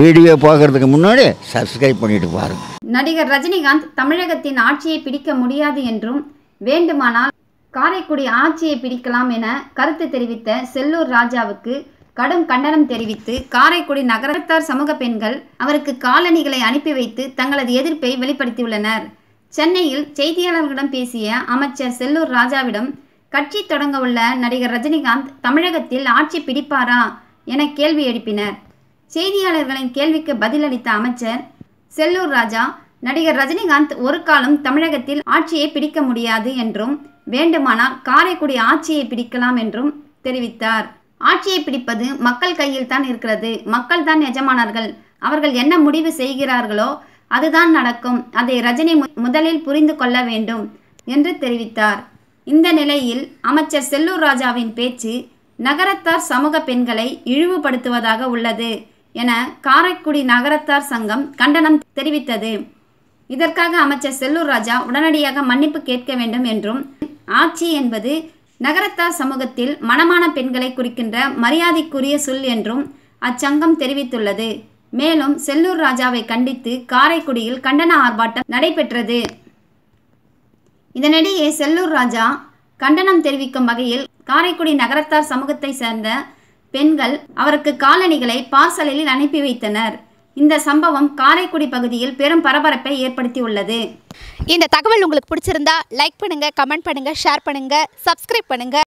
video பார்க்குறதுக்கு முன்னாடி subscribe பண்ணிட்டு பாருங்கள் நடிகர் ரஜினிகாந்த் தமிழகத்தின் ஆட்சியை பிடிக்க முடியாது என்றும் வேண்டுமானால் காரைக்குடி ஆட்சியை பிடிக்கலாம் என கருத்து தெரிவித்த செல்லூர் ராஜாவுக்கு கடும் கண்டனம் தெரிவித்து காரைக்குடி நகரத்தார் சமூக பெண்கள் அவருக்கு காலணிகளை அனுப்பி வைத்து தங்களது எதிர்ப்பை வெளிப்படுத்தியுள்ளனர் சென்னையில் செய்தியாளர்களிடம் பேசிய அமைச்சர் செல்லூர் ராஜாவிடம் கட்சி தொடங்க உள்ள நடிகர் ரஜினிகாந்த் தமிழகத்தில் ஆட்சி பிடிப்பாரா என கேள்வி எழுப்பினர் செய்தியாளர்களின் கேள்விக்கு பதிலளித்த அமைச்சர் செல்லூர் ராஜா நடிகர் ரஜினிகாந்த் ஒரு காலம் தமிழகத்தில் ஆட்சியை பிடிக்க முடியாது என்றும் வேண்டுமானால் காரைக்குடி ஆட்சியை பிடிக்கலாம் என்றும் தெரிவித்தார் ஆட்சியை பிடிப்பது மக்கள் கையில் தான் இருக்கிறது மக்கள் தான் எஜமானர்கள் அவர்கள் என்ன முடிவு செய்கிறார்களோ அதுதான் நடக்கும் அதை ரஜினி மு- முதலில் புரிந்து கொள்ள வேண்டும் என்று தெரிவித்தார் இந்த நிலையில் அமைச்சர் செல்லூர் ராஜாவின் பேச்சு நகரத்தார் சமூக பெண்களை இழிவுபடுத்துவதாக உள்ளது என காரைக்குடி நகரத்தார் சங்கம் கண்டனம் தெரிவித்தது இதற்காக அமைச்சர் செல்லூர் ராஜா உடனடியாக மன்னிப்பு கேட்க வேண்டும் என்றும் ஆட்சி என்பது நகரத்தார் சமூகத்தில் மணமான பெண்களை குறிக்கின்ற மரியாதைக்குரிய சொல் என்றும் அச்சங்கம் தெரிவித்துள்ளது மேலும் செல்லூர் ராஜாவை கண்டித்து காரைக்குடியில் கண்டன ஆர்ப்பாட்டம் நடைபெற்றது இதனிடையே செல்லூர் ராஜா கண்டனம் தெரிவிக்கும் வகையில் காரைக்குடி நகரத்தார் சமூகத்தை சேர்ந்த பெண்கள் அவருக்கு காலணிகளை பார்சலில் அனுப்பி வைத்தனர் இந்த சம்பவம் காரைக்குடி பகுதியில் பெரும் பரபரப்பை ஏற்படுத்தியுள்ளது இந்த தகவல் உங்களுக்கு பிடிச்சிருந்தா லைக் பண்ணுங்க கமெண்ட் பண்ணுங்க ஷேர் பண்ணுங்க சப்ஸ்கிரைப் பண்ணுங்க